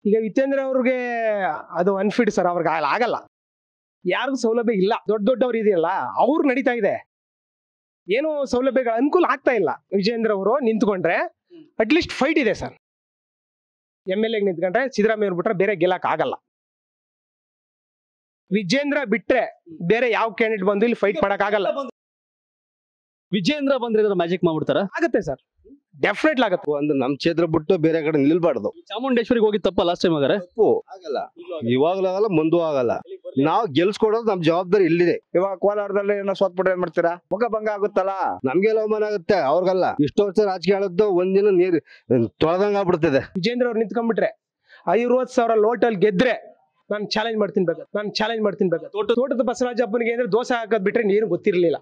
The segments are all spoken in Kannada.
ಈಗ ವಿತೇಂದ್ರ ಅವ್ರಿಗೆ ಅದು ಅನ್ಫಿಟ್ ಸರ್ ಅವ್ರಿಗೆ ಆಗಲ್ಲ- ಆಗಲ್ಲ ಯಾರಿಗೂ ಸೌಲಭ್ಯ ಇಲ್ಲ ದೊಡ್ಡ ದೊಡ್ಡವ್ರು ಇದೆಯಲ್ಲ ಅವ್ರು ನಡೀತಾ ಇದೆ ಏನು ಸೌಲಭ್ಯಗಳ ಅನುಕೂಲ ಆಗ್ತಾ ಇಲ್ಲ ವಿಜೇಂದ್ರ ಅವರು ನಿಂತ್ಕೊಂಡ್ರೆ ಅಟ್ಲೀಸ್ಟ್ ಫೈಟ್ ಇದೆ ಸರ್ ಎಮ್ ಎಲ್ ಎಗೆ ನಿಂತ್ಕೊಂಡ್ರೆ ಸಿದ್ದರಾಮಯ್ಯ ಅವ್ರು ಬಿಟ್ರೆ ಬೇರೆ ಗೆಲ್ಲಕ್ ಆಗಲ್ಲ ವಿಜೇಂದ್ರ ಬಿಟ್ರೆ ಬೇರೆ ಯಾವ ಕ್ಯಾಂಡಿಡೇಟ್ ಬಂದು ಇಲ್ಲಿ ಫೈಟ್ ಮಾಡಕ್ ಆಗಲ್ಲ ವಿಜೇಂದ್ರ ಬಂದ್ರೆ ಏನಾದ್ರು ಮ್ಯಾಜಿಕ್ ಮಾಡ್ಬಿಡ್ತಾರ ಆಗುತ್ತೆ ಸರ್ ಡೆಫಿನೆಟ್ ಆಗುತ್ತೆ ಒಂದು ನಮ್ ಕ್ಷೇತ್ರ ಬಿಟ್ಟು ಬೇರೆ ಕಡೆ ನಿಲ್ಬಾರ್ದು ಚಾಮುಂಡೇಶ್ವರಿಗೆ ಹೋಗಿ ತಪ್ಪ ಲಾಸ್ಟ್ ಟೈಮ್ ಆಗಾರೆ ತಪ್ಪು ಆಗಲ್ಲ ಇವಾಗ್ಲೂ ಆಗಲ್ಲ ಮುಂದೂ ಆಗಲ್ಲ ನಾವು ಗೆಲ್ಸ್ಕೊಡೋದು ನಮ್ ಜವಾಬ್ದಾರಿ ಇಲ್ಲಿದೆ ಇವಾಗ ಕೋಲಾರದಲ್ಲಿ ಏನೋ ಸೋತ್ಬಿಟ್ರೆ ಏನ್ ಮಾಡ್ತೀರಾ ಮುಖ ಭಂಗ ಆಗುತ್ತಲ್ಲ ನಮ್ಗೆಲ್ಲ ಅವಮಾನ ಆಗುತ್ತೆ ಅವ್ರಿಗಲ್ಲ ಇಷ್ಟು ವರ್ಷ ರಾಜಕೀಯ ಆಡೋದು ಒಂದಿನ ನೀರ್ ತೊಳೆದಂಗ ಆಗ್ಬಿಡ್ತದೆ ವಿಜೇಂದ್ರ ಅವ್ರು ನಿಂತ್ಕೊಂಡ್ಬಿಟ್ರೆ ಐವತ್ತು ಸಾವಿರ ಲೋಟಲ್ ಗೆದ್ರೆ ನಾನು ಚಾಲೆಂಜ್ ಮಾಡ್ತೀನಿ ಬೇಕಾದ್ರೆ ನಾನು ಚಾಲೆಂಜ್ ಮಾಡ್ತೀನಿ ಬೇಕಾದ್ರೆ ತೋಟ ತೋಟದ ಬಸವರಾಜಪ್ಪನಿಗೆ ಅಂದ್ರೆ ದೋಸೆ ಹಾಕೋದ್ ಬಿಟ್ರೆ ನೀರು ಗೊತ್ತಿರ್ಲಿಲ್ಲ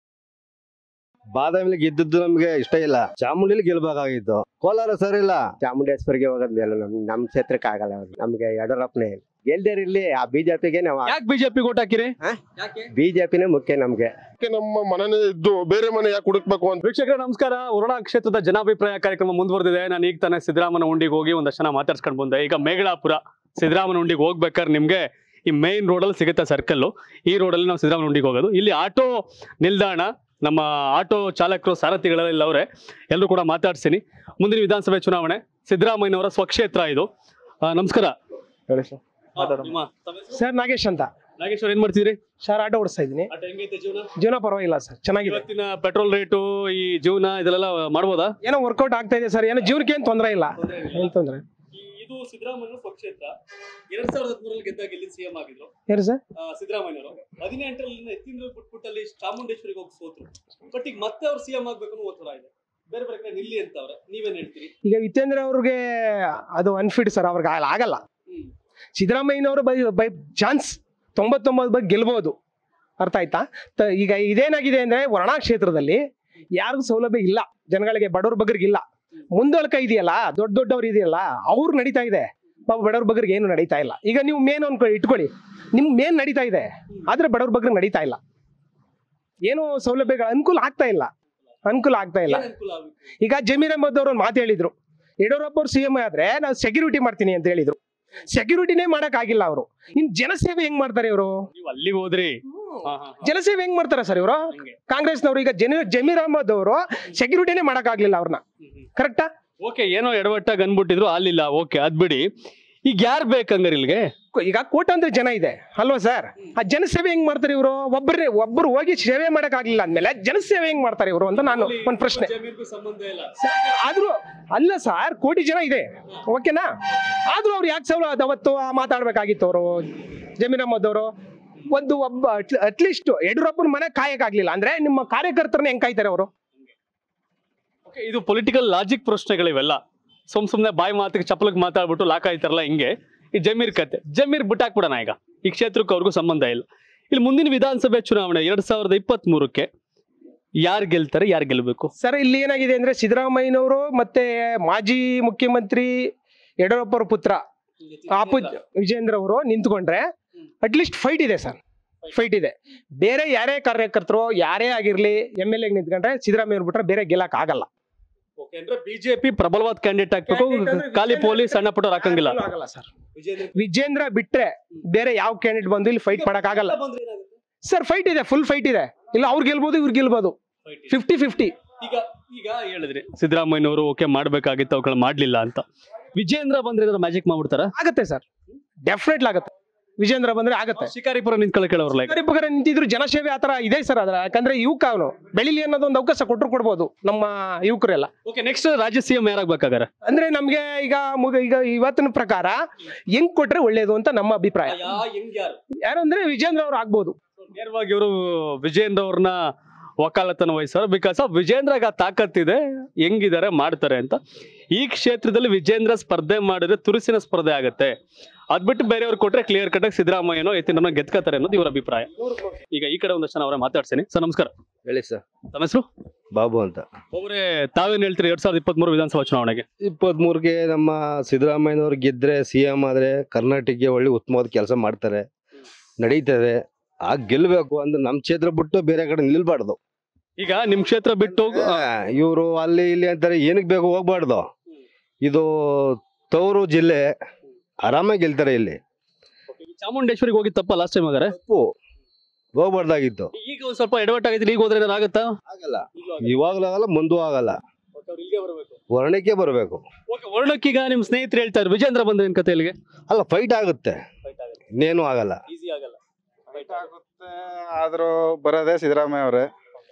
ಬಾದಾಮಿಲಿ ಗೆದ್ದದ್ದು ನಮ್ಗೆ ಇಷ್ಟ ಇಲ್ಲ ಚಾಮುಂಡಿಲಿ ಗೆಲ್ಬೇಕಾಗಿತ್ತು ಕೋಲಾರ ಸರಿ ಇಲ್ಲ ಚಾಮುಂಡೇಶ್ವರಿಗೆ ಹೋಗೋದ್ ಮೇಲೆ ನಮ್ ನಮ್ ಕ್ಷೇತ್ರಕ್ಕೆ ಆಗಲ್ಲ ಅವ್ರು ನಮ್ಗೆ ಯಡಿಯೂರಪ್ಪನೇ ಗೆಲ್ದೇರಿರ್ಲಿ ಆ ಬಿಜೆಪಿಗೆ ನಾವು ಯಾಕೆ ಬಿಜೆಪಿ ಓಟ್ ಹಾಕಿರಿ ಬಿಜೆಪಿನೇ ಮುಖ್ಯ ನಮ್ಗೆ ಯಾಕೆ ನಮ್ಮ ಮನೆನೇ ಇದ್ದು ಬೇರೆ ಮನೆ ಯಾಕೆ ಹುಡುಕ್ಬೇಕು ಅಂತ ವೀಕ್ಷಕರೇ ನಮಸ್ಕಾರ ವರುಣಾ ಕ್ಷೇತ್ರದ ಜನಾಭಿಪ್ರಾಯ ಕಾರ್ಯಕ್ರಮ ಮುಂದುವರೆದಿದೆ ನಾನು ಈಗ ತಾನೇ ಸಿದ್ದರಾಮನ ಉಂಡಿಗೆ ಹೋಗಿ ಒಂದಷ್ಟು ಜನ ಮಾತಾಡ್ಸ್ಕೊಂಡು ಬಂದೆ ಈಗ ಮೇಗಳಾಪುರ ಸಿದ್ದರಾಮನ ಉಂಡಿಗೆ ಹೋಗ್ಬೇಕಾದ್ರೆ ನಿಮಗೆ ಈ ಮೇನ್ ರೋಡಲ್ಲಿ ಸಿಗುತ್ತೆ ಸರ್ಕಲ್ಲು ಈ ರೋಡಲ್ಲಿ ನಾವು ಸಿದ್ದರಾಮನ ಉಂಡಿಗೆ ಹೋಗೋದು ಇಲ್ಲಿ ಆಟೋ ನಿಲ್ದಾಣ ನಮ್ಮ ಆಟೋ ಚಾಲಕರು ಸಾರಥಿಗಳೆಲ್ಲ ಇಲ್ಲ ಅವರೇ ಎಲ್ಲರೂ ಕೂಡ ಮಾತಾಡ್ತೀನಿ ಮುಂದಿನ ವಿಧಾನಸಭೆ ಚುನಾವಣೆ ಸಿದ್ದರಾಮಯ್ಯನವರ ಸ್ವಕ್ಷೇತ್ರ ಇದು ಆ, ನಮಸ್ಕಾರ ಹೇಳಿ ಸರ್ ನಿಮ್ಮ ತಮ್ಮ ಹೆಸರು? ಸರ್ ನಾಗೇಶ್ ಅಂತ ನಾಗೇಶ್ವರ್ ಏನ್ ಮಾಡ್ತಿದ್ರಿ ಸರ್ ಆಟೋ ಓಡಿಸ್ತಾ ಇದ್ದೀನಿ ಆಟ ಹೆಂಗೈತೆ ಜೀವನ ಜೀವನ ಪರವಾಗಿಲ್ಲ ಸರ್ ಚೆನ್ನಾಗಿದೆ ಇವತ್ತಿನ ಪೆಟ್ರೋಲ್ ರೇಟು ಈ ಜೀವನ ಇದೆಲ್ಲ ಮಾಡ್ಬೋದಾ ಏನೋ ವರ್ಕೌಟ್ ಆಗ್ತಾ ಇದೆ ಸರ್ ಏನೋ ಜೀವನಕ್ಕೆ ಏನು ತೊಂದರೆ ಇಲ್ಲ ಏನು ತೊಂದರೆ ಇದು ಸಿದ್ದರಾಮಯ್ಯ ಸ್ವಕ್ಷೇತ್ರ ಎರಡ್ ಸಾವಿರದ ಹದಿಮೂರಲ್ಲಿ ಗೆದ್ದಾಗ ಇಲ್ಲಿ ಸಿಎಂ ಆಗಿದ್ರು ಏನು ಸರ್ ಸಿದ್ದರಾಮಯ್ಯನವರು ಹದಿನೆಂಟರಲ್ಲಿ ಎತ್ತಿನ ಬಿಟ್ಬಿಟ್ಟಲ್ಲಿ ಚಾಮುಂಡೇಶ್ವರಿಗೆ ಹೋಗಿ ಸೋತ್ರು ಬಟ್ ಈಗ ಮತ್ತೆ ಅವ್ರು ಸಿಎಂ ಆಗ್ಬೇಕು ಅನ್ನೋ ಒತ್ತಡ ಇದೆ ಬೇರೆ ಬೇರೆ ಕಡೆ ನಿಲ್ಲಿ ಅಂತ ಅವ್ರೆ ನೀವೇನ್ ಹೇಳ್ತೀರಿ ಈಗ ವಿತೇಂದ್ರ ಅವ್ರಿಗೆ ಅದು ಅನ್ಫಿಟ್ ಸರ್ ಅವ್ರಿಗೆ ಆಗಲ್ಲ- ಆಗಲ್ಲ ಹ್ಮ್. ಸಿದ್ದರಾಮಯ್ಯನವರು ಬೈ ಬೈ ಚಾನ್ಸ್ ತೊಂಬತ್ತೊಂಬತ್ತು ಬಗ್ಗೆ ಗೆಲ್ಬೋದು ಅರ್ಥ ಆಯ್ತಾ ತ- ಈಗ ಇದೇನಾಗಿದೆ ಅಂದ್ರೆ ವರ್ಣಾ ಕ್ಷೇತ್ರದಲ್ಲಿ ಯಾರಿಗೂ ಸೌಲಭ್ಯ ಇಲ್ಲ ಜನಗಳಿಗೆ ಬಡವ್ರ ಬಗ್ಗರಿಗೆ ಇಲ್ಲ ಮುಂದೊಳಕ ಇದೆಯಲ್ಲ ದೊಡ್ಡ ದೊಡ್ಡವ್ರು ಇದೆಯಲ್ಲ ಅವ್ರು ನಡೀತಾ ಇದೆ ಪಾಪ ಬಡವ್ರ ಬಗ್ಗರಿಗೆ ಏನು ನಡೀತಾ ಇಲ್ಲ ಈಗ ನೀವು ಮೇನ್ ಅನ್ಕೊಳ್ಳಿ ಇಟ್ಕೊಳ್ಳಿ ನಿಮ್ ಮೇನ್ ನಡೀತಾ ಇದೆ ಆದ್ರೆ ಬಡವ್ರ ಬಗ್ಗರಿಗೆ ನಡೀತಾ ಇಲ್ಲ ಏನು ಸೌಲಭ್ಯಗಳ ಅನುಕೂಲ ಆಗ್ತಾ ಇಲ್ಲ ಅನುಕೂಲ ಆಗ್ತಾ ಇಲ್ಲ ಏನ್ ಅನುಕೂಲ ಆಗುತ್ತೆ ಈಗ ಜಮೀರ್ ಅಹಮದ್ ಅವರು ಒಂದು ಮಾತು ಹೇಳಿದ್ರು ಯಡಿಯೂರಪ್ಪ ಅವ್ರು ಸಿ ಎಂ ಆದ್ರೆ ನಾವು ಸೆಕ್ಯೂರಿಟಿ ಮಾಡ್ತೀನಿ ಅಂತ ಹೇಳಿದ್ರು ಸೆಕ್ಯೂರಿಟಿನೇ ಮಾಡಕ್ ಆಗಿಲ್ಲ ಅವರು ಇನ್ ಜನಸೇವೆ ಹೆಂಗ್ ಮಾಡ್ತಾರೆ ಇವರು ನೀವು ಅಲ್ಲಿ ಹೋದ್ರಿ ಹಾ, ಹಾ, ಹಾ. ಜನಸೇವೆ ಹೆಂಗ್ ಮಾಡ್ತಾರೆ ಸರ್ ಇವರು ಹಂಗೆ. ಕಾಂಗ್ರೆಸ್ನವರು ಈಗ ಜನ ಜಮೀರ್ ಅಹಮದ್ ಅವರು ಸೆಕ್ಯೂರಿಟಿನೇ ಮಾಡಕ್ ಆಗ್ಲಿಲ್ಲ ಅವ್ರನ್ನ ಹ್ಮ್, ಹ್ಮ್. ಕರೆಕ್ಟಾ ಓಕೆ ಏನೋ ಎಡವಟ್ಟಾಗಿ ಅನ್ಬಿಟ್ಟಿದ್ರು ಅಲ್ಲಿಲ್ಲ ಓಕೆ ಅದ್ ಬಿಡಿ ಈಗ ಯಾರ್ ಬೇಕಂಗಾರ ಇಲ್ಲಿಗೆ ಈಗ ಕೋಟ್ಯಾಂತರ ಜನ ಇದೆ ಅಲ್ವಾ ಸರ್ ಆ ಜನಸೇವೆ ಹೆಂಗ್ ಮಾಡ್ತಾರೆ ಇವರು ಒಬ್ಬರೇ ಒಬ್ಬರು ಹೋಗಿ ಸೇವೆ ಮಾಡಕ್ ಆಗ್ಲಿಲ್ಲ ಅಂದ್ಮೇಲೆ ಜನಸೇವೆ ಹೆಂಗ್ ಮಾಡ್ತಾರೆ ಇವರು ಅಂತ ನಾನು ಒಂದ್ ಪ್ರಶ್ನೆ ಜಮೀನ್ಗೂ ಸಂಬಂಧ ಇಲ್ಲ ಆದ್ರೂ ಅಲ್ಲ ಸರ್ ಕೋಟಿ ಜನ ಇದೆ ಓಕೆನಾ ಆದ್ರೂ ಅವ್ರು ಯಾಕೆ ಸೌಲ ಅದು ಅವತ್ತು ಆ ಮಾತಾಡ್ಬೇಕಾಗಿತ್ತು ಅವರು ಜಮೀರ್ ಅಹಮದ್ ಅವರು ಒಂದು ಒಬ್ಬ ಅಟ್ಲೀಸ್ಟ್ ಯಡಿಯೂರಪ್ಪನ ಮನೆ ಕಾಯಕ್ಕಾಗ್ಲಿಲ್ಲ ಅಂದ್ರೆ ನಿಮ್ಮ ಕಾರ್ಯಕರ್ತರನ್ನ ಹೆಂಗ್ ಕಾಯ್ತಾರೆ ಅವರು ಓಕೆ ಇದು ಪೊಲಿಟಿಕಲ್ ಲಾಜಿಕ್ ಪ್ರಶ್ನೆಗಳಿವೆಲ್ಲ ಸುಮ್ ಸುಮ್ನೆ ಬಾಯಿ ಮಾತಿಗೆ ಚಪ್ಪಲಿಗೆ ಮಾತಾಡ್ಬಿಟ್ಟು ಲಾಕ್ ಆಯ್ತಾರಲ್ಲ ಹಿಂಗೆ ಈ ಜಮೀರ್ ಕತೆ ಜಮೀರ್ ಬಿಟ್ಟಾಕ್ಬಿಡೋಣ ಈಗ ಈ ಕ್ಷೇತ್ರಕ್ಕೆ ಅವ್ರಿಗೂ ಸಂಬಂಧ ಇಲ್ಲ ಇಲ್ಲಿ ಮುಂದಿನ ವಿಧಾನಸಭೆ ಚುನಾವಣೆ ಎರಡ್ ಸಾವಿರದ ಇಪ್ಪತ್ತ್ ಮೂರಕ್ಕೆ ಯಾರು ಗೆಲ್ತಾರೆ ಯಾರು ಗೆಲ್ಬೇಕು ಸರ್ ಇಲ್ಲಿ ಏನಾಗಿದೆ ಅಂದ್ರೆ ಸಿದ್ದರಾಮಯ್ಯನವರು ಮತ್ತೆ ಮಾಜಿ ಮುಖ್ಯಮಂತ್ರಿ ಯಡಿಯೂರಪ್ಪರ ಪುತ್ರ ಅಪ್ಪು ವಿಜೇಂದ್ರ ಅವರು ನಿಂತ್ಕೊಂಡ್ರೆ ಅಟ್ಲೀಸ್ಟ್ ಫೈಟ್ ಇದೆ ಸರ್ ಫೈಟ್ ಇದೆ ಬೇರೆ ಯಾರೇ ಕಾರ್ಯಕರ್ತರು ಯಾರೇ ಆಗಿರ್ಲಿ ಎಮ್ ಎಲ್ ಎ ನಿಂತ್ಕೊಂಡ್ರೆ ಸಿದ್ದರಾಮಯ್ಯ ಅವ್ರು ಬಿಟ್ರೆ ಬೇರೆ ಗೆಲ್ಲಕ್ ಆಗಲ್ಲ ಓಕೆ ಅಂದ್ರೆ ಬಿಜೆಪಿ ಪ್ರಬಲವಾದ ಕ್ಯಾಂಡಿಡೇಟ್ ಹಾಕ್ಬೇಕು ಖಾಲಿ ಪೊಲೀಸ್ ಸಣ್ಣ ಪುಟ್ಟ ಹಾಕಂಗಿಲ್ಲ ಆಗಲ್ಲ ಸರ್ ವಿಜೇಂದ್ರ ಬಿಟ್ರೆ ಬೇರೆ ಯಾವ ಕ್ಯಾಂಡಿಡೇಟ್ ಬಂದು ಇಲ್ಲಿ ಫೈಟ್ ಮಾಡಕ್ ಆಗಲ್ಲ ಸರ್ ಫೈಟ್ ಇದೆ ಫುಲ್ ಫೈಟ್ ಇದೆ ಇಲ್ಲ ಅವ್ರು ಗೆಲ್ಬೋದು ಇವ್ರು ಗೆಲ್ಬೋದು ಫಿಫ್ಟಿ ಫಿಫ್ಟಿ ಈಗ ಈಗ ಹೇಳಿದ್ರಿ ಸಿದ್ದರಾಮಯ್ಯನವರು ಓಕೆ ಮಾಡ್ಬೇಕಾಗಿತ್ತು ಅವುಗಳು ಮಾಡ್ಲಿಲ್ಲ ಅಂತ ವಿಜೇಂದ್ರ ಬಂದ್ರೆ ಏನಾದ್ರು ಮ್ಯಾಜಿಕ್ ಮಾಡ್ಬಿಡ್ತಾರ ಆಗತ್ತೆ ಸರ್ ಡೆಫಿನೆಟ್ಲಿ ಆಗತ್ತೆ ವಿಜೇಂದ್ರ ಬಂದ್ರೆ ಆಗತ್ತೆ ಶಿಕಾರಿಪುರ ನಿಂತ್ಕೊಳ್ಳೋ ಕೇಳೋರ್ಲ ಈಗ ಗರಿಬಗರ ನಿಂತಿದ್ರು ಜನಸೇವೆ ಆತರ ಇದೆ ಸರ್ ಅದ್ರ ಯಾಕಂದ್ರೆ ಯುವಕ ಅವನು ಬೆಳಿಲಿ ಅನ್ನೋದು ಒಂದು ಅವಕಾಶ ಕೊಟ್ಟರು ಕೊಡ್ಬೋದು ನಮ್ಮ ಯುವಕರೆಲ್ಲ ಓಕೆ ನೆಕ್ಸ್ಟ್ ರಾಜ್ಯ ಸಿಎಂ ಯಾರಾಗ್ಬೇಕಾಗಾರ ಅಂದ್ರೆ ನಮ್ಗೆ ಈಗ ಮುಗ ಈಗ ಇವತ್ತಿನ ಪ್ರಕಾರ ಹೆಂಗ್ ಕೊಟ್ರೆ ಒಳ್ಳೇದು ಅಂತ ನಮ್ಮ ಅಭಿಪ್ರಾಯ ಯಾರು ಅಂದ್ರೆ ವಿಜೇಂದ್ರ ಅವ್ರು ಆಗ್ಬೋದು ನೇರವಾಗಿ ಇವರು ವಿಜೇಂದ್ರ ಅವ್ರನ್ನ ವಕಾಲತನ ವಹಿಸ್ತಾರೆ ಬಿಕಾಸ್ ಆಫ್ ವಿಜೇಂದ್ರಗ ತಾಕತ್ತಿದೆ ಹೆಂಗಿದ್ದಾರೆ ಮಾಡ್ತಾರೆ ಅಂತ ಈ ಕ್ಷೇತ್ರದಲ್ಲಿ ವಿಜೇಂದ್ರ ಸ್ಪರ್ಧೆ ಮಾಡಿದ್ರೆ ತುರುಸಿನ ಸ್ಪರ್ಧೆ ಆಗುತ್ತೆ ಅದ್ ಬಿಟ್ಟು ಬೇರೆಯವ್ರು ಕೊಟ್ರೆ ಕ್ಲಿಯರ್ ಕಟ್ ಆಗಿ ಸಿದ್ದರಾಮಯ್ಯನೋ ಎತ್ತಿನ ಗೆದ್ಕತಾರೆ ಅನ್ನೋದು ಇವರ ಅಭಿಪ್ರಾಯ ಈಗ ಈ ಕಡೆ ಒಂದಷ್ಟು ಜನ ಅವರ ಮಾತಾಡ್ತೀನಿ ಸರ್ ನಮಸ್ಕಾರ ಹೇಳಿ ಸರ್ ತಮ್ಮ ಹೆಸರು ಬಾಬು ಅಂತ ಒಬ್ಬರೇ ತಾವೇನ್ ಹೇಳ್ತೀರಿ ಎರಡ್ ಸಾವಿರದ ಇಪ್ಪತ್ಮೂರು ವಿಧಾನಸಭಾ ಚುನಾವಣೆಗೆ ಇಪ್ಪತ್ಮೂರ್ಗೆ ನಮ್ಮ ಸಿದ್ದರಾಮಯ್ಯನವ್ರು ಗೆದ್ರೆ ಸಿ ಎಂ ಆದ್ರೆ ಕರ್ನಾಟಕಕ್ಕೆ ಒಳ್ಳೆ ಉತ್ತಮವಾದ ಕೆಲಸ ಮಾಡ್ತಾರೆ ನಡೀತದೆ ಆ ಗೆಲ್ಬೇಕು ಅಂದ್ರೆ ನಮ್ ಕ್ಷೇತ್ರ ಬಿಟ್ಟು ಬೇರೆ ಕಡೆ ನಿಲ್ಬಾರ್ದು ಈಗ ನಿಮ್ ಕ್ಷೇತ್ರ ಬಿಟ್ಟು ಇವರು ಅಲ್ಲಿ ಇಲ್ಲಿ ಅಂತಾರೆ ಏನಕ್ಕೆ ಬೇಕು ಹೋಗ್ಬಾರ್ದು ಇದು ತವರು ಜಿಲ್ಲೆ ಆರಾಮಾಗಿ ಗೆಲ್ತಾರೆ ಇಲ್ಲಿ ಚಾಮುಂಡೇಶ್ವರಿಗೆ ಹೋಗಿ ತಪ್ಪ ಲಾಸ್ಟ್ ಟೈಮ್ ಹಾಗಾರೆ ತಪ್ಪು ಹೋಗ್ಬಾರ್ದಾಗಿತ್ತು ಈಗ ಒಂದ್ ಸ್ವಲ್ಪ ಎಡವಟ್ ಆಗೈತಿ ಈಗ ಹೋದ್ರೆ ಏನಾರು ಆಗುತ್ತಾ ಆಗಲ್ಲ ಇವಾಗ್ಲೂ ಆಗಲ್ಲ ಮುಂದೂ ಆಗಲ್ಲ ವರ್ಣಕ್ಕೆ ಬರಬೇಕು ವರ್ಣಕ್ಕೀಗ ನಿಮ್ ಸ್ನೇಹಿತರು ಹೇಳ್ತಾರೆ ವಿಜೇಂದ್ರ ಬಂದ್ರೆ ಏನ್ ಕತೆ ಇಲ್ಲಿಗೆ ಅಲ್ಲ ಫೈಟ್ ಆಗುತ್ತೆ ಇನ್ನೇನು ಆಗಲ್ಲ ಈಸಿ ಆಗಲ್ಲ ಆಗುತ್ತೆ ಆದ್ರೂ ಬರೋದೇ ಸಿದ್ದರಾಮಯ್ಯ ಅವರೇ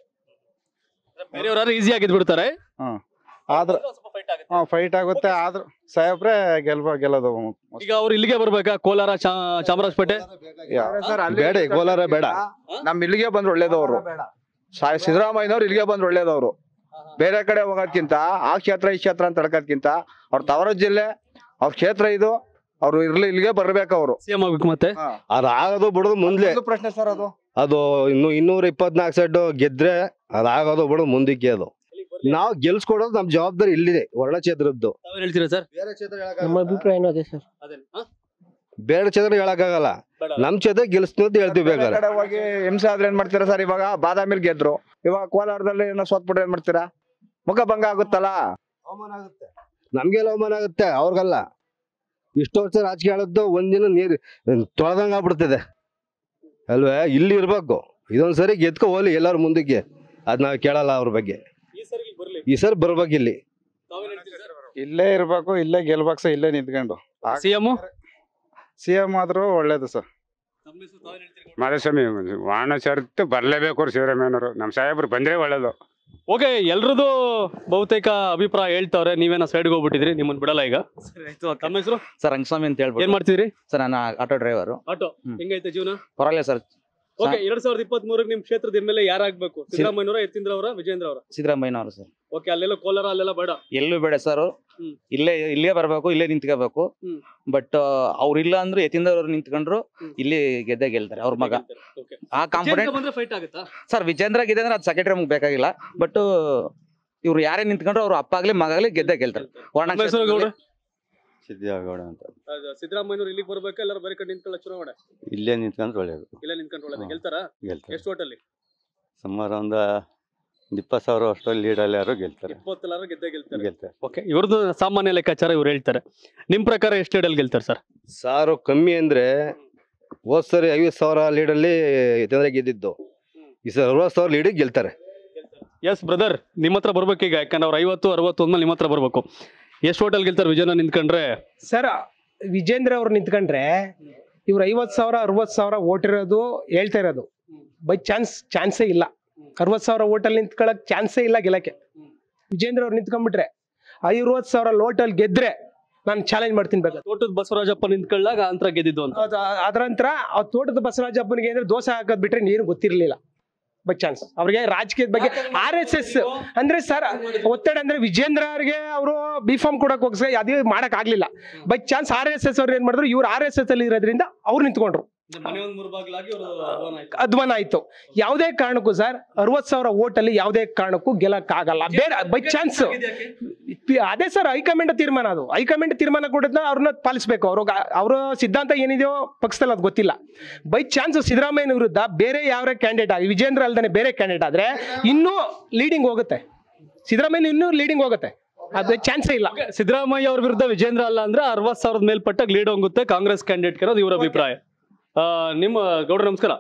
ಬೇರೆಯವ್ರು ಈಸಿ ಆಗಿದ್ ಬಿಡ್ತಾರೆ ಆದ್ರ ಫೈಟ್ ಆಗುತ್ತೆ ಆದ್ರೂ ಸಾಹೇಬ್ರೆ ಗೆಲ್ಬ ಗೆಲ್ಲೋದು ಈಗ ಅವ್ರು ಇಲ್ಲಿಗೆ ಬರ್ಬೇಕಾ ಕೋಲಾರ ಚಾ- ಚಾಮರಾಜಪೇಟೆ ಬೇಡ ಈ ಕೋಲಾರ ಬೇಡ ನಮ್ ಇಲ್ಲಿಗೆ ಬಂದ್ರೆ ಒಳ್ಳೇದವ್ರು ಸಿದ್ದರಾಮಯ್ಯನವ್ರು ಇಲ್ಲಿಗೆ ಬಂದ್ರೆ ಒಳ್ಳೇದವ್ರು ಬೇರೆ ಕಡೆ ಹೋಗೋದ್ಕಿಂತ ಆ ಕ್ಷೇತ್ರ ಈ ಕ್ಷೇತ್ರ ಅಂತ ತಡ್ಕೋದ್ಕಿಂತ ಅವ್ರ ತವರ ಜಿಲ್ಲೆ ಅವ್ರ ಕ್ಷೇತ್ರ ಇದು ಅವ್ರು ಇರ್ಲಿ ಇಲ್ಲಿಗೆ ಬರ್ಬೇಕು ಅವರು ಸಿಎಂ ಆಗ್ಬೇಕು ಮತ್ತೆ ಅದು ಆಗೋದು ಬಿಡೋದು ಮುಂದೆ ಪ್ರಶ್ನೆ ಸರ್ ಅದು ಅದು ಇನ್ನು ಇನ್ನೂರ ಇಪ್ಪತ್ನಾಲ್ಕು ಸೆಟ್ ಗೆದ್ರೆ ಅದಾಗೋದು ಬಿಡೋದು ಮುಂದಕ್ಕೆ ಅದು ನಾವು ಗೆಲ್ಸ್ಕೊಡೋದು ನಮ್ ಜವಾಬ್ದಾರಿ ಇಲ್ಲಿದೆ ವರ್ಣ ಕ್ಷೇತ್ರದ್ದು ತಾವೇನ್ ಹೇಳ್ತೀರಾ ಸರ್ ಬೇರೆ ಕ್ಷೇತ್ರ ನಮ್ಮ ಅಭಿಪ್ರಾಯ ಅದೇ ಸರ್ ಬೇರೆ ಕ್ಷೇತ್ರ ಹೇಳಕ್ಕಾಗಲ್ಲ ನಮ್ ಕ್ಷೇತ್ರ ಗೆಲ್ಸ್ತೀವಿ ಅಂತ ಹೇಳ್ತೀವಿ ಬೇರೆ ಬೇಕಾದ್ರೆ ಕಡೆ ಹೋಗಿ ಹಿಂಸೆ ಆದ್ರೆ ಏನ್ ಮಾಡ್ತೀರಾ ಸರ್ ಇವಾಗ ಬಾದಾಮಿಲ್ ಗೆದ್ರು ಇವಾಗ ಕೋಲಾರದಲ್ಲಿ ಏನೋ ಸೋತ್ಬಿಟ್ರೆ ಏನ್ ಮಾಡ್ತೀರಾ ಮುಖ ಭಂಗ ಆಗುತ್ತಲ್ಲ ನಮ್ಗೆಲ್ಲ ಅವಮಾನ ಆಗುತ್ತೆ ಅವ್ರಿಗಲ್ಲ ಇಷ್ಟು ವರ್ಷ ರಾಜಕೀಯ ಆಳದ್ದು ಒಂದಿನ ನೀರು ತೊಳೆದಂಗ ಆಗ್ಬಿಡ್ತದೆ ಅಲ್ವೇ ಇಲ್ಲಿ ಇರ್ಬೇಕು ಇದೊಂದ್ಸರಿ ಗೆದ್ಕೊ ಹೋಗ್ಲಿ ಎಲ್ಲಾರು ಮುಂದಕ್ಕೆ ಅದ್ ನಾವ್ ಕೇಳಲ್ಲ ಅವ್ರ ಬಗ್ಗೆ ಈ ಸರಿ ಬರ್ಬೇಕು ಇಲ್ಲಿ ಇಲ್ಲೇ ಇರ್ಬೇಕು ಇಲ್ಲೇ ಗೆಲ್ಬೇಕು ಸರ್ ಇಲ್ಲೇ ನಿಂತ್ಕೊಂಡು ಸಿಎಂ ಸಿ ಎಂ ಆದ್ರೂ ಒಳ್ಳೇದು ಸರ್ ಮಾಧುಸ್ವಾಮಿ ವಾಣಚರಿತ್ತು ಬರಲೇಬೇಕು ಸಿದ್ದರಾಮಯ್ಯನವರು ನಮ್ಮ ಸಾಹೇಬ್ರು ಬಂದ್ರೆ ಒಳ್ಳೇದು ಓಕೆ ಎಲ್ರದ್ದು ಬಹುತೇಕ ಅಭಿಪ್ರಾಯ ಹೇಳ್ತಾವ್ರೆ ನೀವೇನೋ ಸೈಡ್ಗೆ ಹೋಗ್ಬಿಟ್ಟಿದ್ರಿ ನಿಮ್ಮನ್ನ ಬಿಡಲ್ಲ ಈಗ ತಮ್ಮ ಹೆಸರು ಸರ್ ರಂಗಸ್ವಾಮಿ ಅಂತ ಏನ್ ಹೇಳ್ಬಿಟ್ಟು ಮಾಡ್ತಿದ್ರಿ ಸರ್ ನಾನು ಆಟೋ ಡ್ರೈವರು ಆಟೋ ಹ್ಮ್. ಹೆಂಗೈತೆ ಜೀವನ ಪರವಾಗಿಲ್ಲ ಸರ್ ಓಕೆ ಎರಡ್ ಸಾವಿರದ ಇಪ್ಪತ್ತ್ ಮೂರಕ್ಕೆ ನಿಮ್ ಕ್ಷೇತ್ರದ ಎಮ್ ಎಲ್ ಎ ಯಾರಾಗ್ಬೇಕು ಸಿದ್ದರಾಮಯ್ಯನವರ ಯತೀಂದ್ರ ಅವರ ವಿಜೇಂದ್ರ ಅವರ ಸಿದ್ದರಾಮಯ್ಯನವರು ಸರ್ ಓಕೆ ಅಲ್ಲೆಲ್ಲ ಕೋಲಾರ ಅಲ್ಲೆಲ್ಲ ಬೇಡ ಎಲ್ಲೂ ಬೇಡ ಸರ್ ಹ್ಮ್. ಇಲ್ಲೇ ಇಲ್ಲೇ ಬರಬೇಕು ಇಲ್ಲೇ ನಿಂತ್ಕೋಬೇಕು ಹ್ಮ್. ಬಟ್ ಅವ್ರು ಇಲ್ಲ ಅಂದ್ರೆ ಯತೀಂದ್ರ ಅವ್ರು ನಿಂತ್ಕೊಂಡ್ರು ಹ್ಮ್. ಇಲ್ಲಿ ಗೆದ್ದೆ ಗೆಲ್ತಾರೆ ಅವ್ರ ಮಗ ಓಕೆ ಆ ಕಾನ್ಫಿಡೆಂಟ್ ಬಂದ್ರೆ ಫೈಟ್ ಆಗುತ್ತಾ ಸರ್ ವಿಜೇಂದ್ರ ಗೆದ್ದೆ ಅಂದ್ರೆ ಅದು ಸೆಕ್ರೆಟರಿ ನಮ್ಗೆ ಬೇಕಾಗಿಲ್ಲ ಬಟ್ ಇವ್ರು ಯಾರೇ ನಿಂತ್ಕೊಂಡ್ರು ಅವ್ರ ಅಪ್ಪ ಆಗ್ಲಿ ಮಗ ಆಗ್ಲಿ ಗೆದ್ದೆ ಗೆಲ್ತಾರೆ ವರ್ಣ ನಮ್ಮ ಹೆಸರು ಗೌಡ್ರೆ? ಸಿದ್ದೇಗೌಡ ಅಂತ ಅದು ಸಿದ್ದರಾಮಯ್ಯನವರು ಇಲ್ಲಿಗೆ ಬರ್ಬೇಕು ಎಲ್ಲರೂ ಬೇರೆ ಕಡೆ ನಿಂತ್ಕೊಳ್ಳೋ ಚುನಾವಣೆ ಇಲ್ಲೇ ನಿಂತ್ಕೊಂಡ್ರೆ ಒಳ್ಳೇದು ಇಲ್ಲ ನಿಂತ್ಕೊಂಡು ಒಳ್ಳೇದು ಹಾ. ಗೆಲ್ತಾರಾ ಗೆಲ್ತಾರೆ ಎಷ್ಟು ಓಟಲ್ಲಿ ಸುಮಾರು ಒಂದು ಇಪ್ಪತ್ತು ಸಾವಿರ ಅಷ್ಟು ಲೀಡಲ್ಲಿ ಯಾರು ಗೆಲ್ತಾರೆ ಇಪ್ಪತ್ತೆಲ್ಲಾರು ಗೆದ್ದೇ ಗೆಲ್ತಾರೆ ಗೆಲ್ತಾರೆ ಓಕೆ ಇವ್ರದ್ದು ಸಾಮಾನ್ಯ ಲೆಕ್ಕಾಚಾರ ಇವ್ರು ಹೇಳ್ತಾರೆ ನಿಮ್ ಪ್ರಕಾರ ಎಷ್ಟು ಲೀಡಲ್ಲಿ ಗೆಲ್ತಾರೆ ಸರ್ ಸಾರು ಕಮ್ಮಿ ಅಂದ್ರೆ ಹೋದ್ ಸರಿ ಐವತ್ತು ಸಾವಿರ ಲೀಡಲ್ಲಿ ಯತೀಂದ್ರ ಗೆದ್ದಿದ್ದು ಈ ಸರಿ ಅರವತ್ತು ಸಾವಿರ ಲೀಡಿಗೆ ಗೆಲ್ತಾರೆ ಎಸ್ ಬ್ರದರ್ ನಿಮ್ಮ ಹತ್ರ ಬರ್ಬೇಕೀಗ ಯಾಕಂದ್ರೆ ಅವ್ರು ಐವತ್ತು ಅರವತ್ತು ಒಂದ್ಮೇಲೆ ನಿಮ್ಮ ಹತ್ರ ಬರ್ಬೇಕು ಎಷ್ಟು ಹೋಟೆಲ್ ಗೆಲ್ತಾರೆ ವಿಜಯನ ನಿಂತ್ಕೊಂಡ್ರೆ ಸರ್ ವಿಜೇಂದ್ರ ಅವ್ರು ನಿಂತ್ಕೊಂಡ್ರೆ ಇವ್ರು ಐವತ್ತು ಸಾವಿರ ಅರವತ್ತು ಸಾವಿರ ಓಟ್ ಇರೋದು ಹೇಳ್ತಾ ಇರೋದು ಬೈ ಚಾನ್ಸ್ ಚಾನ್ಸೇ ಇಲ್ಲ ಅರವತ್ತು ಸಾವಿರ ಓಟಲ್ಲಿ ನಿಂತ್ಕೊಳ್ಳೋಕೆ ಚಾನ್ಸೇ ಇಲ್ಲ ಗೆಲ್ಲಕ್ಕೆ ವಿಜೇಂದ್ರ ಅವ್ರು ನಿಂತ್ಕೊಂಡ್ಬಿಟ್ರೆ ಐವತ್ತು ಸಾವಿರ ಲೋಟಲ್ಲಿ ಗೆದ್ರೆ ನಾನು ಚಾಲೆಂಜ್ ಮಾಡ್ತೀನಿ ಬೇಕಾದ್ರೆ ತೋಟದ ಬಸವರಾಜಪ್ಪ ನಿಂತ್ಕೊಳ್ಳಾಗ ಅಂತರ ಗೆದ್ದಿದ್ದು ಅಂತ ಅದು ಅದರ ನಂತರ ಆ ತೋಟದ ಬಸವರಾಜಪ್ಪನಿಗೆ ಅಂದ್ರೆ ದೋಸೆ ಹಾಕೋದ್ ಬಿಟ್ರೆ ನೀರು ಗೊತ್ತಿರಲಿಲ್ಲ ಬೈ ಚಾನ್ಸ್ ಅವ್ರಿಗೆ ರಾಜಕೀಯದ ಬಗ್ಗೆ ಆರ್ ಎಸ್ ಎಸ್ ಅಂದ್ರೆ ಸರ್ ಒತ್ತಡ ಅಂದ್ರೆ ವಿಜೇಂದ್ರ ಅವ್ರಿಗೆ ಅವರು ಬಿ ಫಾರ್ಮ್ ಕೊಡಕ್ ಹೋಗಿಸ್ ಅದೇ ಮಾಡಕ್ ಆಗ್ಲಿಲ್ಲ by chance R S S ಅವ್ರು ಏನ್ ಮಾಡಿದ್ರು ಇವ್ರು ಆರ್ ಎಸ್ ಎಸ್ ಅಲ್ಲಿ ಇರೋದ್ರಿಂದ ಅವ್ರು ನಿಂತ್ಕೊಂಡ್ರು ಮನೆ ಒಂದ್ ಮೂರು ಬಾಗಿಲಾಗಿ ಅಧ್ವಾನ ಆಯ್ತು ಯಾವುದೇ ಕಾರಣಕ್ಕೂ ಸರ್ ಅರವತ್ ಸಾವಿರ ಓಟ್ ಅಲ್ಲಿ ಯಾವುದೇ ಕಾರಣಕ್ಕೂ ಗೆಲ್ಲಕ್ ಆಗಲ್ಲ ಬೇರೆ ಬೈ ಚಾನ್ಸ್ ಅದೇ ಸರ್ ಹೈಕಮಾಂಡ್ ತೀರ್ಮಾನ ಅದು ಹೈಕಮಾಂಡ್ ತೀರ್ಮಾನ ಕೊಡೋದನ್ನ ಅವ್ರನ್ನ ಪಾಲಿಸ್ಬೇಕು ಅವ್ರ ಅವರ ಸಿದ್ಧಾಂತ ಏನಿದೆಯೋ ಪಕ್ಷದಲ್ಲಿ ಅದು ಗೊತ್ತಿಲ್ಲ ಬೈ ಚಾನ್ಸ್ ಸಿದ್ದರಾಮಯ್ಯನ ವಿರುದ್ಧ ಬೇರೆ ಯಾವ ಕ್ಯಾಂಡಿಡೇಟ್ ಆಗಿ ವಿಜೇಂದ್ರ ಅಲ್ದೇ ಬೇರೆ ಕ್ಯಾಂಡಿಡೇಟ್ ಆದ್ರೆ ಇನ್ನೂ ಲೀಡಿಂಗ್ ಹೋಗುತ್ತೆ ಸಿದ್ದರಾಮಯ್ಯ ಇನ್ನೂ ಲೀಡಿಂಗ್ ಹೋಗುತ್ತೆ ಅದು ಚಾನ್ಸೇ ಇಲ್ಲ ಸಿದ್ದರಾಮಯ್ಯ ಅವ್ರ ವಿರುದ್ಧ ವಿಜೇಂದ್ರ ಅಲ್ಲ ಅಂದ್ರೆ ಅರವತ್ ಸಾವಿರದ ಮೇಲ್ಪಟ್ಟಾಗ ಲೀಡ್ ಹೋಗುತ್ತೆ ಕಾಂಗ್ರೆಸ್ ಕ್ಯಾಂಡಿಡೇಟ್ ಇರೋದು ಇವ್ರ ಅಭಿಪ್ರಾಯ ಆ, ನಿಮ್ಮ ಗೌಡ್ರ ನಮಸ್ಕಾರ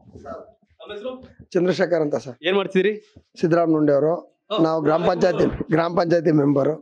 ನಮ್ಮ ಹೆಸರು? ಚಂದ್ರಶೇಖರ್ ಅಂತ ಸರ್ ಏನ್ ಮಾಡ್ತಿದ್ದೀರಿ ಸಿದ್ದರಾಮನುಂಡಿ ಅವರು ನಾವು ಗ್ರಾಮ ಪಂಚಾಯತಿ ಗ್ರಾಮ ಪಂಚಾಯತಿ ಮೆಂಬರು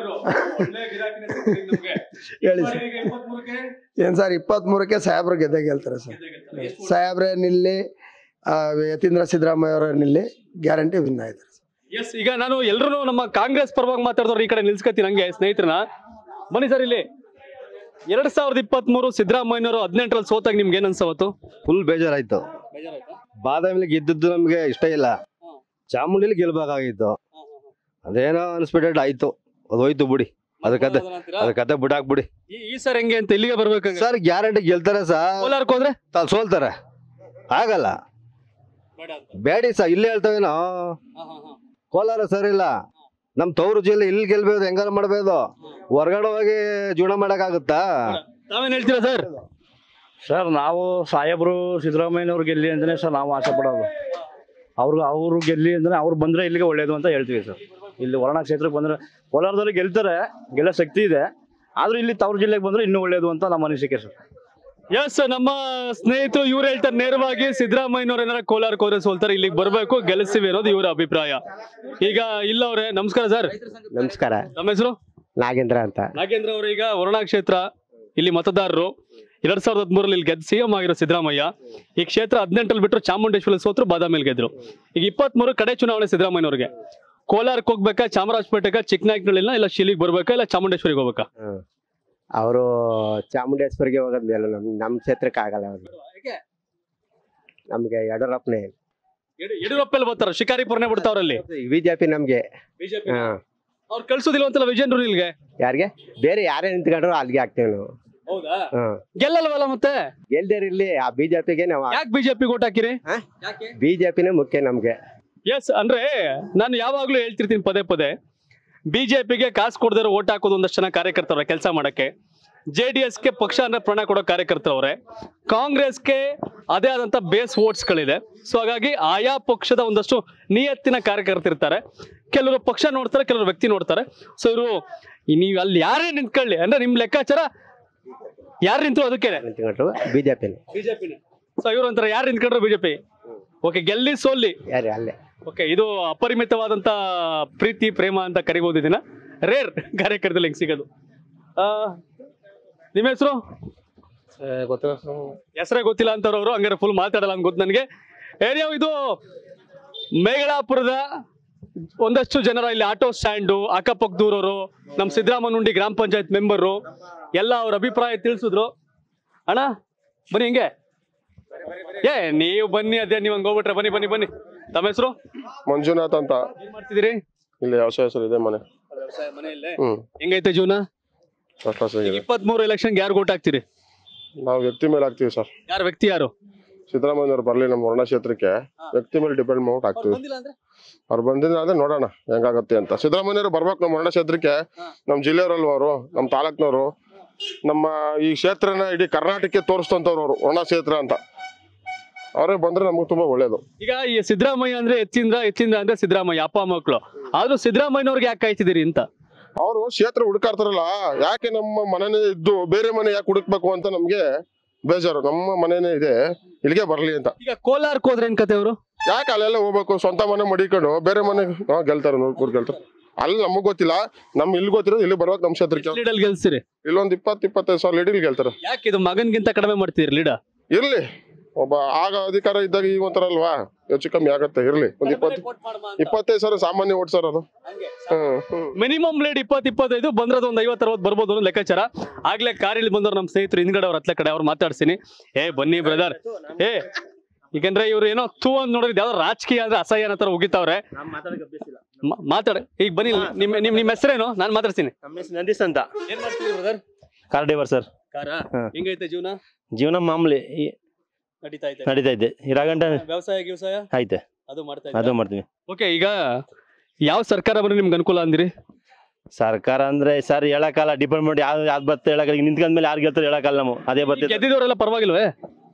ಹೇಳಿ ಸರ್ ಏನ್ ಸರ್ ಇಪ್ಪತ್ತ್ ಮೂರಕ್ಕೆ ಸಾಹೇಬ್ರು ಗೆದ್ದೆ ಗೆಲ್ತಾರೆ ಸರ್ ಸಾಹೇಬ್ರೆ ನಿಲ್ಲಿ ಆ, ಯತೀಂದ್ರ ಸಿದ್ದರಾಮಯ್ಯ ಅವರ ನಿಲ್ಲಿ ಗ್ಯಾರಂಟಿ ವಿನ್ ಆಯ್ತಾರೆ ಎಸ್ ಈಗ ನಾನು ಎಲ್ರು ನಮ್ಮ ಕಾಂಗ್ರೆಸ್ ಪರವಾಗಿ ಮಾತಾಡಿದವ್ರು ಈ ಕಡೆ ನಿಲ್ಸ್ಕತೀನಿ ಹಂಗೆ ಸ್ನೇಹಿತರನ್ನ ಬನ್ನಿ ಸರ್ ಇಲ್ಲಿ ಎರಡ್ ಸಾವಿರದ ಇಪ್ಪತ್ತ್ ಮೂರು ಸಿದ್ದರಾಮಯ್ಯನವರು ಹದಿನೆಂಟರಲ್ಲಿ ಸೋತಾಗ ನಿಮ್ಗೆ ಏನ್ ಅನ್ಸವತ್ತು ಫುಲ್ ಬೇಜಾರಾಯ್ತು ಬಾದಾಮಿಲಿ ಗೆದ್ದದ್ದು ನಮ್ಗೆ ಇಷ್ಟ ಇಲ್ಲ ಚಾಮುಂಡಿಲಿ ಗೆಲ್ಬೇಕಾಗಿತ್ತು ಅದೇನೋ ಅನ್ಸ್ಪಿಟೆಡ್ ಆಯ್ತು ಅದು ಹೋಯ್ತು ಬಿಡಿ ಅದ್ರ ಕತೆ ಅದ್ರ ಕತೆ ಬಿಡಾಕ್ಬಿಡಿ ಈ- ಈ ಸರ್ ಹೆಂಗೆ ಅಂತ ಇಲ್ಲಿಗೆ ಬರ್ಬೇಕು ಸರ್ ಗ್ಯಾರಂಟಿ ಗೆಲ್ತಾರೆ ಸರ್ ಕೋಲಾರಕ್ಕೆ ಹೋದ್ರೆ ತಾವ್ ಸೋಲ್ತಾರೆ ಆಗಲ್ಲ ಬೇಡಿ ಸರ್ ಇಲ್ಲೇ ಹೇಳ್ತಾವೇನೋ ಕೋಲಾರ ಸರಿ ಇಲ್ಲ ನಮ್ ತವರು ಜಿಲ್ಲೆ ಇಲ್ಲಿ ಗೆಲ್ಬೋದು ಹೆಂಗಾರ ಮಾಡ್ಬೋದು ಹೊರಗಡೆ ಹೋಗಿ ಜೀವನ ಮಾಡಕ್ಕಾಗುತ್ತಾ ತಾವೇನ್ ಹೇಳ್ತೀರಾ ಸರ್ ಸರ್ ನಾವು ಸಾಹೇಬರು ಸಿದ್ದರಾಮಯ್ಯನವ್ರು ಗೆಲ್ಲಿ ಅಂದ್ರೆ ಸರ್ ನಾವು ಆಸೆ ಪಡೋದು ಅವ್ರು ಅವರು ಗೆಲ್ಲಿ ಅಂದ್ರೆ ಅವ್ರು ಬಂದ್ರೆ ಇಲ್ಲಿಗೆ ಒಳ್ಳೇದು ಅಂತ ಹೇಳ್ತೀವಿ ಸರ್ ಇಲ್ಲಿ ವರ್ಣ ಕ್ಷೇತ್ರಕ್ಕೆ ಬಂದ್ರೆ ಕೋಲಾರದಲ್ಲಿ ಗೆಲ್ತಾರೆ ಗೆಲ್ಲೋ ಶಕ್ತಿ ಇದೆ ಆದ್ರೂ ಇಲ್ಲಿ ತವ್ರ ಜಿಲ್ಲೆಗೆ ಬಂದ್ರೆ ಇನ್ನೂ ಒಳ್ಳೇದು ಅಂತ ನಮ್ಮ ಅನಿಸಿಕೆ ಸರ್ ಎಸ್ ನಮ್ಮ ಸ್ನೇಹಿತರು ಇವ್ರು ಹೇಳ್ತಾರೆ ನೇರವಾಗಿ ಸಿದ್ದರಾಮಯ್ಯನವ್ರು ಏನಾರ ಕೋಲಾರಕ್ಕೆ ಹೋದ್ರೆ ಸೋಲ್ತಾರೆ ಇಲ್ಲಿಗೆ ಬರಬೇಕು ಗೆಲ್ಲಿಸ್ತೀವಿ ಅನ್ನೋದು ಇವರ ಅಭಿಪ್ರಾಯ ಈಗ ಇಲ್ಲವ್ರೆ ನಮಸ್ಕಾರ ಸರ್ ನಮಸ್ಕಾರ ನಮ್ಮ ಹೆಸರು ನಾಗೇಂದ್ರ ಅಂತ ನಾಗೇಂದ್ರ ಅವರು ಈಗ ವರುಣಾ ಕ್ಷೇತ್ರ ಇಲ್ಲಿ ಮತದಾರರು ಎರಡ್ ಸಾವಿರದ ಹದಿಮೂರಲ್ಲಿ ಇಲ್ಲಿ ಗೆದ್ದು ಸಿಎಂ ಆಗಿರೋ ಸಿದ್ದರಾಮಯ್ಯ ಈ ಕ್ಷೇತ್ರ ಹದಿನೆಂಟಲ್ಲಿ ಬಿಟ್ಟರು ಚಾಮುಂಡೇಶ್ವರಿ ಸೋತ್ರು ಬಾದಾಮಿಯಲ್ಲಿ ಗೆದ್ರು ಈಗ ಇಪ್ಪತ್ಮೂರು ಕಡೆ ಚುನಾವಣೆ ಸಿದ್ದರಾಮಯ್ಯನವ್ರಿಗೆ ಕೋಲಾರಕ್ಕೆ ಹೋಗ್ಬೇಕಾ ಚಾಮರಾಜಪೇಟೆಗ ಚಿಕ್ಕನಾಯಕನಹಳ್ಳಿನ ಇಲ್ಲ ಶಿಲಿಗೆ ಬರ್ಬೇಕಾ ಇಲ್ಲ ಚಾಮುಂಡೇಶ್ವರಿಗೆ ಹೋಗ್ಬೇಕಾ ಅವರು ಚಾಮುಂಡೇಶ್ವರಿಗೆ ಹೋಗೋದ್ ಮೇಲೆ ನಮ್ ನಮ್ ಕ್ಷೇತ್ರಕ್ಕೆ ಆಗಲ್ಲ ಅವ್ರು ನಮ್ಗೆ ಯಡಿಯೂರಪ್ಪನೇ ಯಡಿ- ಯಡಿಯೂರಪ್ಪಲ್ಲಿ ಬರ್ತಾರ ಶಿಕಾರಿಪುರನೇ ಬಿಡ್ತಾವ್ರಲ್ಲಿ ಬಿಜೆಪಿ ನಮ್ಗೆ ಬಿಜೆಪಿ ಹಾ ಅವ್ರು ಕಳ್ಸೋದಿಲ್ಲ ಅಂತಲ್ಲ ವಿಜಯೇಂದ್ರ ಇಲ್ಗೆ ಯಾರಿಗೆ ಬೇರೆ ಯಾರೇ ನಿಂತ್ಕೊಂಡ್ರು ಅಲ್ಲಿಗೆ ಹಾಕ್ತೇವೆ ನಾವು ಹೌದಾ ಹ್ಮ್ ಗೆಲ್ಲಲ್ವಲ್ಲ ಮತ್ತೆ ಗೆಲ್ದೇರಿರ್ಲಿ ಆ ಬಿಜೆಪಿಗೆ ನಾವು ಯಾಕೆ ಬಿಜೆಪಿ ಓಟ್ ಹಾಕಿರಿ ಬಿಜೆಪಿನೇ ಮುಖ್ಯ ನಮ್ಗೆ ಎಸ್ ಅಂದ್ರೆ ನಾನು ಯಾವಾಗ್ಲೂ ಹೇಳ್ತಿರ್ತೀನಿ ಪದೇ ಪದೇ ಬಿಜೆಪಿಗೆ ಕಾಸು ಕೊಡದಿರೋ ಓಟ್ ಹಾಕೋದು ಒಂದಷ್ಟು ಜನ ಕಾರ್ಯಕರ್ತವ್ರೆ ಕೆಲಸ ಮಾಡಕ್ಕೆ ಜೆ ಡಿ ಎಸ್ಗೆ ಪಕ್ಷ ಅಂದ್ರೆ ಪ್ರಾಣ ಕೊಡೋ ಕಾರ್ಯಕರ್ತರವ್ರೆ ಕಾಂಗ್ರೆಸ್ಗೆ ಅದೇ ಆದಂತ ಬೇಸ್ ಗಳಿದೆ ಸೊ ಹಾಗಾಗಿ ಆಯಾ ಪಕ್ಷದ ಒಂದಷ್ಟು ನಿಯತ್ತಿನ ಕಾರ್ಯಕರ್ತರಿರ್ತಾರೆ ಕೆಲವರು ಪಕ್ಷ ನೋಡ್ತಾರೆ ಕೆಲವರು ವ್ಯಕ್ತಿ ನೋಡ್ತಾರೆ ಸೊ ಇವರು ನೀವು ಅಲ್ಲಿ ಯಾರೇ ನಿಂತ್ಕೊಳ್ಳಿ ಅಂದ್ರೆ ನಿಮ್ ಲೆಕ್ಕಾಚಾರ ಯಾರು ನಿಂತರು ಅದಕ್ಕೆ ನಿಂತ್ಕೊಂಡ್ರು ಬಿಜೆಪಿನೇ ಬಿಜೆಪಿನೇ ಸೊ ಇವ್ರು ಅಂತಾರೆ ಯಾರು ನಿಂತ್ಕೊಂಡ್ರು ಬಿಜೆಪಿ ಓಕೆ ಗೆಲ್ಲಿ ಸೋಲ್ಲಿ ಯಾರೇ ಅಲ್ಲೇ ಓಕೆ ಇದು ಅಪರಿಮಿತವಾದಂತ ಪ್ರೀತಿ ಪ್ರೇಮ ಅಂತ ಕರಿಬಹುದು ಇದನ್ನ ರೇರ್ ಕಾರ್ಯಕರ್ತದಲ್ಲಿ ಹೆಂಗ್ ಸಿಗೋದು ಆ, ನಿಮ್ಮ ಹೆಸರು ಗೊತ್ತಿಲ್ಲ ಹೆಸರೇ ಗೊತ್ತಿಲ್ಲ ಅಂತವ್ರವ್ರು ಹಂಗಾರೆ ಫುಲ್ ಮಾತಾಡಲ್ಲ ಅಂತ ಗೊತ್ತು ನನಗೆ ಏರಿಯಾ ಇದು ಮೇಗಳಾಪುರದ ಒಂದಷ್ಟು ಜನರ ಇಲ್ಲಿ ಆಟೋ ಸ್ಟ್ಯಾಂಡು ಅಕ್ಕಪಕ್ಕದೂರವರು ನಮ್ಮ ಸಿದ್ದರಾಮನುಂಡಿ ಗ್ರಾಮ ಪಂಚಾಯತ್ ಮೆಂಬರು ಎಲ್ಲ ಅವ್ರ ಅಭಿಪ್ರಾಯ ತಿಳಿಸಿದ್ರು ಅಣ್ಣ ಬನ್ನಿ ಹಿಂಗೆ ಏ ನೀವು ಬನ್ನಿ ಅದೇ ನೀವು ಹಂಗೆ ಹೋಗ್ಬಿಟ್ರೆ ಬನ್ನಿ ಬನ್ನಿ ಬನ್ನಿ ತಮ್ಮ ಹೆಸರು ಮಂಜುನಾಥ್ ಅಂತ ಏನ್ ಮಾಡ್ತಿದ್ದೀರಿ ಇಲ್ಲಿ ವ್ಯವಸಾಯ ಹೆಸರು ಇದೆ ಮನೆ ಹ್ಮ್ ಹೆಂಗೈತೆ ಜೀವನ ಫಸ್ಟ್ ಕ್ಲಾಸ್ ಆಗಿದೆ ಇಪ್ಪತ್ತ್ ಮೂರು ಎಲೆಕ್ಷನ್ ಯಾರು ಓಟ್ ಹಾಕ್ತೀರಿ ನಾವು ವ್ಯಕ್ತಿ ಮೇಲೆ ಹಾಕ್ತೀವಿ ಸರ್ ಯಾರು ವ್ಯಕ್ತಿ ಯಾರು ಸಿದ್ದರಾಮಯ್ಯವ್ರು ಬರ್ಲಿ ನಮ್ಮ ವರ್ಣ ಕ್ಷೇತ್ರಕ್ಕೆ ವ್ಯಕ್ತಿ ಮೇಲೆ ಡಿಪೆಂಡ್ ಮಾಡ್ಬಿಟ್ಟು ಹಾಕ್ತೀವಿ ಅವ್ರು ಬಂದಿದ್ರೆ ಅದೇ ನೋಡೋಣ ಹೆಂಗಾಗತ್ತೆ ಅಂತ ಸಿದ್ದರಾಮಯ್ಯವ್ರು ಬರ್ಬೇಕು ನಮ್ಮ ವರ್ಣ ಕ್ಷೇತ್ರಕ್ಕೆ ನಮ್ಮ ಜಿಲ್ಲೆಯವರಲ್ವ ಅವರು ನಮ್ಮ ತಾಲೂಕ್ನವರು ನಮ್ಮ ಈ ಕ್ಷೇತ್ರನ ಇಡೀ ಕರ್ನಾಟಕಕ್ಕೆ ತೋರಿಸ್ತಂತವ್ರು ಅವರು ವರ್ಣ ಕ್ಷೇತ್ರ ಅಂತ ಅವರೇ ಬಂದ್ರೆ ನಮ್ಗೆ ತುಂಬಾ ಒಳ್ಳೇದು ಈಗ ಈ ಸಿದ್ದರಾಮಯ್ಯ ಅಂದ್ರೆ ಎತ್ತಿಂದ್ರ ಎತ್ತಿಂದ್ರ ಅಂದ್ರೆ ಸಿದ್ದರಾಮಯ್ಯ ಅಪ್ಪ ಮಕ್ಕಳು ಆದ್ರೂ ಸಿದ್ದರಾಮಯ್ಯನವ್ರಿಗೆ ಯಾಕೆ ಕಾಯ್ತಿದ್ದೀರಿ ಅಂತ ಅವರು ಕ್ಷೇತ್ರ ಹುಡುಕಾಡ್ತಾರಲ್ಲ ಯಾಕೆ ನಮ್ಮ ಮನೆನೇ ಇದ್ದು ಬೇರೆ ಮನೆ ಯಾಕೆ ಹುಡುಕ್ಬೇಕು ಅಂತ ನಮ್ಗೆ ಬೇಜಾರು ನಮ್ಮ ಮನೆನೇ ಇದೆ ಇಲ್ಲಿಗೆ ಬರ್ಲಿ ಅಂತ ಈಗ ಕೋಲಾರಕ್ಕೆ ಹೋದ್ರೆ ಏನ್ ಕತೆ ಅವರು ಯಾಕೆ ಅಲ್ಲೆಲ್ಲ ಹೋಗ್ಬೇಕು ಸ್ವಂತ ಮನೆ ಮಡಿಕೊಂಡು ಬೇರೆ ಮನೆ ಹಾ ಗೆಲ್ತಾರೆ ನೂರ್ಪುರ್ ಗೆಲ್ತಾರೆ ಅಲ್ಲಿ ನಮಗ್ ಗೊತ್ತಿಲ್ಲ ನಮ್ ಇಲ್ಲಿ ಗೊತ್ತಿರೋದು ಇಲ್ಲಿ ಬರ್ಬೇಕು ನಮ್ ಕ್ಷೇತ್ರಕ್ಕೆ ಲೀಡಲ್ ಗೆಲ್ಸಿರಿ ಇಲ್ಲೊಂದ್ ಇಪ್ಪತ್ ಇಪ್ಪತ್ತೈದು ಸಾವಿರ ಲೀಡಿಲ್ ಗೆಲ್ತಾರೆ ಯಾಕೆ ಇದು ಮಗನ್ಗಿಂತ ಕಡಿಮೆ ಮಾಡ್ತೀರಿ ಲೀಡ ಇರ್ಲಿ ಒಬ್ಬ ಆಗ ಅಧಿಕಾರ ಇದ್ದಾಗ ಈಗ ಒಂಥರ ಅಲ್ವಾ ಹೆಚ್ಚು ಕಮ್ಮಿ ಆಗತ್ತೆ ಇರ್ಲಿ ಒಂದ್ ಇಪ್ಪತ್ತು ಇಪ್ಪತ್ತೈದು ಸಾವಿರ ಸಾಮಾನ್ಯ ಓಟ್ ಸರ್ ಅದು ಹ್ಮ್ ಹ್ಮ್ ಮಿನಿಮಮ್ ಲೀಡ್ ಇಪ್ಪತ್ ಇಪ್ಪತ್ತೈದು ಬಂದ್ರದು ಒಂದ್ ಐವತ್ತು ಅರವತ್ತು ಬರ್ಬೋದು ಅನ್ನೋ ಲೆಕ್ಕಾಚಾರ ಆಗ್ಲೇ ಕಾರಲ್ಲಿ ಬಂದವ್ರು ನಮ್ಮ ಸ್ನೇಹಿತರು ಹಿಂದ್ಗಡೆ ಅವ್ರ ಹತ್ಲೆ ಕಡೆ ಅವ್ರು ಮಾತಾಡ್ತೀನಿ ಏ ಬನ್ನಿ ಬ್ರದರ್ ಏ ಈಗಂದ್ರೆ ಇವ್ರು ಏನೋ ತೂ ಅಂತ ನೋಡಿದ್ರೆ ಯಾವ್ದೋ ರಾಜಕೀಯ ಅಂದ್ರೆ ಅಸಹ್ಯ ಅನ್ನೋ ತರ ಉಗಿತಾವ್ರೆ ಮಾ- ಮಾತಾಡ ಈಗ ಬನ್ನಿ ನಿಮ್ ನಿಮ್ ನಿಮ್ ಹೆಸರೇನು ನಾನು ಮಾತಾಡ್ತೀನಿ ನಮ್ಮ ಹೆಸರು ನಂದೀಶ್ ಅಂತ ಏನ್ ಮಾಡ್ತೀರಿ ಬ್ರದರ್ ಕಾರ್ ಡ್ರೈವರ್ ಸರ್ ಕಾರ ಹಾ. ಹೆಂಗೈತೆ ಜೀವನ ಜೀವನ ಮಾಮೂಲಿ ಈ- ನಡೀತಾ ಐತೆ ನಡೀತಾ ಇದೆ ಇರಾಗಂಟ ವ್ಯವಸಾಯ ವ್ಯವಸಾಯ ಐತೆ ಅದು ಮಾಡ್ತಾ ಅದು ಮಾಡ್ತೀವಿ ಓಕೆ ಈಗ ಯಾವ ಸರ್ಕಾರ ಬಂದ್ರೆ ನಿಮ್ಗೆ ಅನುಕೂಲ ಅಂದಿರಿ ಸರ್ಕಾರ ಅಂದ್ರೆ ಸರ್ ಹೇಳಕ್ಕಾಗಲ್ಲ ಡಿಪಾರ್ಟ್ಮೆಂಟ್ ಯಾವ್ದು ಯಾವ್ದು ಬತ್ತೆ ಹೇಳಕ್ಕಾಗಲ್ಲ ಈಗ ನಿಂತ್ಕೊಂಡ್ಮೇಲೆ ಯಾರು ಗೆಲ್ತಾರೆ ಹೇಳಕ್ಕಾಗಲ್ಲ ನಾವು ಅದೇ ಬತ್ತೆ ಗೆದ್ದಿದವರೆಲ್ಲ ಪರವಾಗಿಲ್ವೇ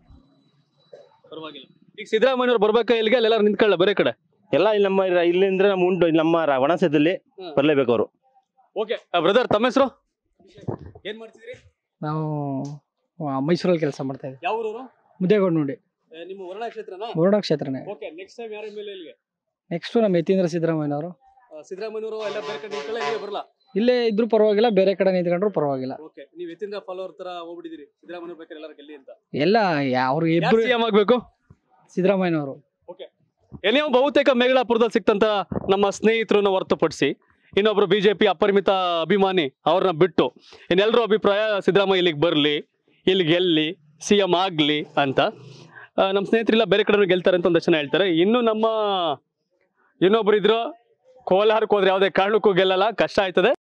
ಪರವಾಗಿಲ್ಲ ಈಗ ಸಿದ್ದರಾಮಯ್ಯವ್ರು ಬರ್ಬೇಕಾ ಇಲ್ಲಿಗೆ ಅಲ್ಲೆಲ್ಲ ನಿಂತ್ಕೊಳ್ಳ ಬೇರೆ ಕಡೆ ಎಲ್ಲ ಇಲ್ಲಿ ನಮ್ಮ ಇರ- ಇಲ್ಲಿಂದ್ರೆ ನಮ್ಮ ಉಂಟು ಇಲ್ಲಿ ನಮ್ಮ ರ- ಒಣಸದಲ್ಲಿ ಬರ್ಲೇಬೇಕು ಅವರು ಓಕೆ ಬ್ರದರ್ ತಮ್ಮ ಹೆಸರು ಏನ್ ಮಾಡ್ತಿದ್ರಿ ನಾವು ಆ, ಮೈಸೂರಲ್ಲಿ ಕೆಲಸ ಮಾಡ್ತಾ ಇದ್ದೀವಿ ಯಾವ ಊರವರು ಮುದ್ದೇಗೌಡ ನೋಡಿ ನಿಮ್ಮ ವರ್ಣ ಕ್ಷೇತ್ರನಾ ವರುಣ ಕ್ಷೇತ್ರನೇ ಓಕೆ ನೆಕ್ಸ್ಟ್ ಟೈಮ್ ಯಾರ ಮೇಲೆ ಇಲ್ಲಿಗೆ ನೆಕ್ಸ್ಟ್ ನಮ್ಮ ಯತೀಂದ್ರ ಸಿದ್ದರಾಮಯ್ಯನವರು ಸಿದ್ದರಾಮಯ್ಯವರು ಎಲ್ಲ ಬೇರೆ ಕಡೆ ನಿಂತ್ಕೊಳ್ಳ ಇಲ್ಲಿಗೆ ಬರಲ್ಲ ಇಲ್ಲೇ ಇದ್ರೂ ಪರವಾಗಿಲ್ಲ ಬೇರೆ ಕಡೆ ನಿಂತ್ಕೊಂಡ್ರು ಪರವಾಗಿಲ್ಲ ಓಕೆ ನೀವು ಎತ್ತಿಂದ ಫಾಲೋವರ್ ತರ ಹೋಗ್ಬಿಟ್ಟಿದ್ದೀರಿ ಸಿದ್ದರಾಮಯ್ಯ ಬೇಕಾದ್ರೆ ಎಲ್ಲರ ಗೆಲ್ಲಿ ಅಂತ ಎಲ್ಲ ಅವ್ರು ಇಬ್ರು ಸಿಎಂ ಆಗ್ಬೇಕು ಸಿದ್ದರಾಮಯ್ಯನವರು ಏನೇ ಬಹುತೇಕ ಮೇಗಳಾಪುರದಲ್ಲಿ ಸಿಕ್ತಂತ ನಮ್ಮ ಸ್ನೇಹಿತರನ್ನ ಹೊರತುಪಡಿಸಿ ಇನ್ನೊಬ್ರು ಬಿಜೆಪಿ ಅಪರಿಮಿತ ಅಭಿಮಾನಿ ಅವ್ರನ್ನ ಬಿಟ್ಟು ಇನ್ನೆಲ್ಲರೂ ಅಭಿಪ್ರಾಯ ಸಿದ್ದರಾಮಯ್ಯ ಇಲ್ಲಿಗೆ ಬರಲಿ ಇಲ್ಲಿ ಗೆಲ್ಲಿ ಸಿ ಎಂ ಆಗಲಿ ಅಂತ ಆ, ನಮ್ಮ ಸ್ನೇಹಿತರೆಲ್ಲ ಬೇರೆ ಕಡೆ ಗೆಲ್ತಾರೆ ಅಂತ ಒಂದಷ್ಟು ಜನ ಹೇಳ್ತಾರೆ ಇನ್ನು ನಮ್ಮ ಇನ್ನೊಬ್ರು ಇದ್ರು ಕೋಲಾರಕ್ಕೆ ಹೋದ್ರೆ ಯಾವುದೇ ಕಾರಣಕ್ಕೂ ಗೆಲ್ಲಲ್ಲ ಕಷ್ಟ ಆಯ್ತದೆ